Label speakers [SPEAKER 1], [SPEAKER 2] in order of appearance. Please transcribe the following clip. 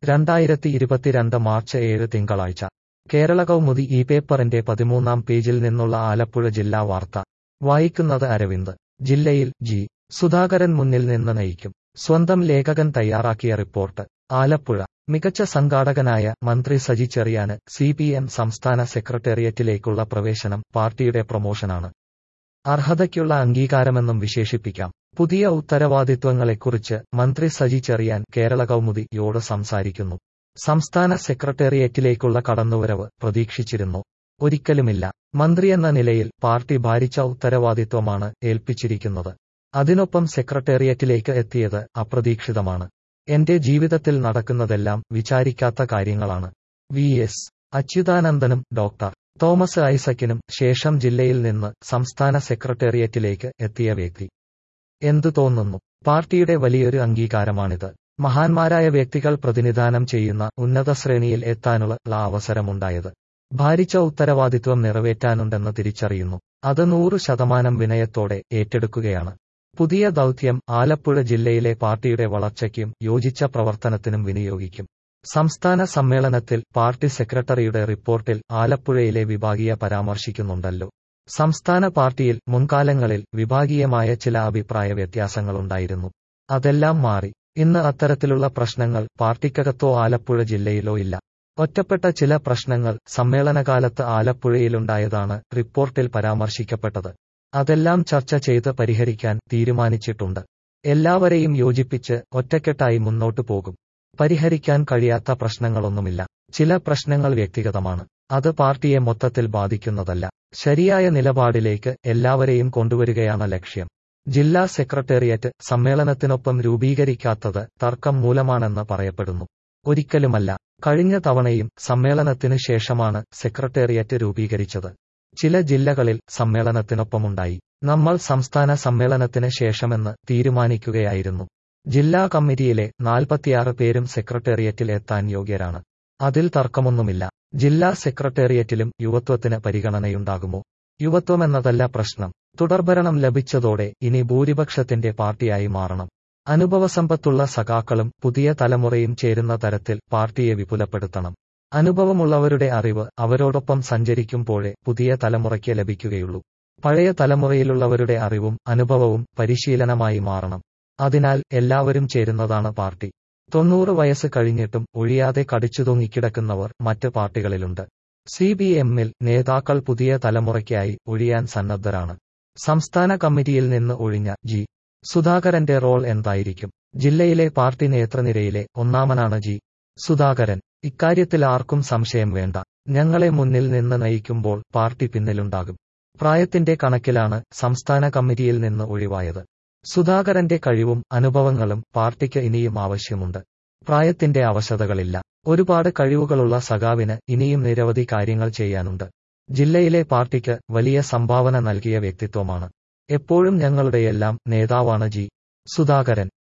[SPEAKER 1] രണ്ടായിരത്തി ഇരുപത്തിരണ്ട് മാർച്ച് ഏഴ് തിങ്കളാഴ്ച കേരള കൗമുദി ഈ പേപ്പറിന്റെ പതിമൂന്നാം പേജിൽ നിന്നുള്ള ആലപ്പുഴ ജില്ലാ വാർത്ത വായിക്കുന്നത് അരവിന്ദ് ജില്ലയിൽ ജി സുധാകരൻ മുന്നിൽ നിന്ന് നയിക്കും സ്വന്തം ലേഖകൻ തയ്യാറാക്കിയ റിപ്പോർട്ട് ആലപ്പുഴ മികച്ച സംഘാടകനായ മന്ത്രി സജി ചെറിയാന് സി പി എം സംസ്ഥാന സെക്രട്ടേറിയറ്റിലേക്കുള്ള പ്രവേശനം പാർട്ടിയുടെ പ്രൊമോഷനാണ് അർഹതയ്ക്കുള്ള അംഗീകാരമെന്നും വിശേഷിപ്പിക്കാം പുതിയ ഉത്തരവാദിത്വങ്ങളെക്കുറിച്ച് മന്ത്രി സജി ചെറിയാൻ കേരള കൗമുദിയോട് സംസാരിക്കുന്നു സംസ്ഥാന സെക്രട്ടേറിയറ്റിലേക്കുള്ള കടന്നുവരവ് പ്രതീക്ഷിച്ചിരുന്നു ഒരിക്കലുമില്ല മന്ത്രിയെന്ന നിലയിൽ പാർട്ടി ഭാരിച്ച ഉത്തരവാദിത്വമാണ് ഏൽപ്പിച്ചിരിക്കുന്നത് അതിനൊപ്പം സെക്രട്ടേറിയറ്റിലേക്ക് എത്തിയത് അപ്രതീക്ഷിതമാണ് എന്റെ ജീവിതത്തിൽ നടക്കുന്നതെല്ലാം വിചാരിക്കാത്ത കാര്യങ്ങളാണ് വി എസ് അച്യുതാനന്ദനും ഡോക്ടർ തോമസ് ഐസക്കിനും ശേഷം ജില്ലയിൽ നിന്ന് സംസ്ഥാന സെക്രട്ടേറിയറ്റിലേക്ക് എത്തിയ വ്യക്തി എന്തു തോന്നുന്നു പാർട്ടിയുടെ വലിയൊരു അംഗീകാരമാണിത് മഹാന്മാരായ വ്യക്തികൾ പ്രതിനിധാനം ചെയ്യുന്ന ഉന്നത ശ്രേണിയിൽ എത്താനുള്ള അവസരമുണ്ടായത് ഭാരിച്ച ഉത്തരവാദിത്വം നിറവേറ്റാനുണ്ടെന്ന് തിരിച്ചറിയുന്നു അത് നൂറ് ശതമാനം വിനയത്തോടെ ഏറ്റെടുക്കുകയാണ് പുതിയ ദൗത്യം ആലപ്പുഴ ജില്ലയിലെ പാർട്ടിയുടെ വളർച്ചയ്ക്കും യോജിച്ച പ്രവർത്തനത്തിനും വിനിയോഗിക്കും സംസ്ഥാന സമ്മേളനത്തിൽ പാർട്ടി സെക്രട്ടറിയുടെ റിപ്പോർട്ടിൽ ആലപ്പുഴയിലെ വിഭാഗീയ പരാമർശിക്കുന്നുണ്ടല്ലോ സംസ്ഥാന പാർട്ടിയിൽ മുൻകാലങ്ങളിൽ വിഭാഗീയമായ ചില അഭിപ്രായ വ്യത്യാസങ്ങളുണ്ടായിരുന്നു അതെല്ലാം മാറി ഇന്ന് അത്തരത്തിലുള്ള പ്രശ്നങ്ങൾ പാർട്ടിക്കകത്തോ ആലപ്പുഴ ജില്ലയിലോ ഇല്ല ഒറ്റപ്പെട്ട ചില പ്രശ്നങ്ങൾ സമ്മേളനകാലത്ത് ആലപ്പുഴയിലുണ്ടായതാണ് റിപ്പോർട്ടിൽ പരാമർശിക്കപ്പെട്ടത് അതെല്ലാം ചർച്ച ചെയ്ത് പരിഹരിക്കാൻ തീരുമാനിച്ചിട്ടുണ്ട് എല്ലാവരെയും യോജിപ്പിച്ച് ഒറ്റക്കെട്ടായി മുന്നോട്ടു പോകും പരിഹരിക്കാൻ കഴിയാത്ത പ്രശ്നങ്ങളൊന്നുമില്ല ചില പ്രശ്നങ്ങൾ വ്യക്തിഗതമാണ് അത് പാർട്ടിയെ മൊത്തത്തിൽ ബാധിക്കുന്നതല്ല ശരിയായ നിലപാടിലേക്ക് എല്ലാവരെയും കൊണ്ടുവരികയാണ് ലക്ഷ്യം ജില്ലാ സെക്രട്ടേറിയറ്റ് സമ്മേളനത്തിനൊപ്പം രൂപീകരിക്കാത്തത് തർക്കം മൂലമാണെന്ന് പറയപ്പെടുന്നു ഒരിക്കലുമല്ല കഴിഞ്ഞ തവണയും സമ്മേളനത്തിനു ശേഷമാണ് സെക്രട്ടേറിയറ്റ് രൂപീകരിച്ചത് ചില ജില്ലകളിൽ സമ്മേളനത്തിനൊപ്പമുണ്ടായി നമ്മൾ സംസ്ഥാന സമ്മേളനത്തിന് ശേഷമെന്ന് തീരുമാനിക്കുകയായിരുന്നു ജില്ലാ കമ്മിറ്റിയിലെ നാൽപ്പത്തിയാറ് പേരും സെക്രട്ടേറിയറ്റിൽ എത്താൻ യോഗ്യരാണ് അതിൽ തർക്കമൊന്നുമില്ല ജില്ലാ സെക്രട്ടേറിയറ്റിലും യുവത്വത്തിന് പരിഗണനയുണ്ടാകുമോ യുവത്വമെന്നതല്ല പ്രശ്നം തുടർഭരണം ലഭിച്ചതോടെ ഇനി ഭൂരിപക്ഷത്തിന്റെ പാർട്ടിയായി മാറണം അനുഭവസമ്പത്തുള്ള സഖാക്കളും പുതിയ തലമുറയും ചേരുന്ന തരത്തിൽ പാർട്ടിയെ വിപുലപ്പെടുത്തണം അനുഭവമുള്ളവരുടെ അറിവ് അവരോടൊപ്പം സഞ്ചരിക്കുമ്പോഴേ പുതിയ തലമുറയ്ക്ക് ലഭിക്കുകയുള്ളൂ പഴയ തലമുറയിലുള്ളവരുടെ അറിവും അനുഭവവും പരിശീലനമായി മാറണം അതിനാൽ എല്ലാവരും ചേരുന്നതാണ് പാർട്ടി തൊണ്ണൂറ് വയസ്സ് കഴിഞ്ഞിട്ടും ഒഴിയാതെ കടിച്ചു തൂങ്ങിക്കിടക്കുന്നവർ മറ്റ് പാർട്ടികളിലുണ്ട് സി ബി എമ്മിൽ നേതാക്കൾ പുതിയ തലമുറയ്ക്കായി ഒഴിയാൻ സന്നദ്ധരാണ് സംസ്ഥാന കമ്മിറ്റിയിൽ നിന്ന് ഒഴിഞ്ഞ ജി സുധാകരന്റെ റോൾ എന്തായിരിക്കും ജില്ലയിലെ പാർട്ടി നേതൃനിരയിലെ ഒന്നാമനാണ് ജി സുധാകരൻ ഇക്കാര്യത്തിൽ ആർക്കും സംശയം വേണ്ട ഞങ്ങളെ മുന്നിൽ നിന്ന് നയിക്കുമ്പോൾ പാർട്ടി പിന്നിലുണ്ടാകും പ്രായത്തിന്റെ കണക്കിലാണ് സംസ്ഥാന കമ്മിറ്റിയിൽ നിന്ന് ഒഴിവായത് സുധാകരന്റെ കഴിവും അനുഭവങ്ങളും പാർട്ടിക്ക് ഇനിയും ആവശ്യമുണ്ട് പ്രായത്തിന്റെ അവശതകളില്ല ഒരുപാട് കഴിവുകളുള്ള സഖാവിന് ഇനിയും നിരവധി കാര്യങ്ങൾ ചെയ്യാനുണ്ട് ജില്ലയിലെ പാർട്ടിക്ക് വലിയ സംഭാവന നൽകിയ വ്യക്തിത്വമാണ് എപ്പോഴും ഞങ്ങളുടെയെല്ലാം നേതാവാണ് ജി സുധാകരൻ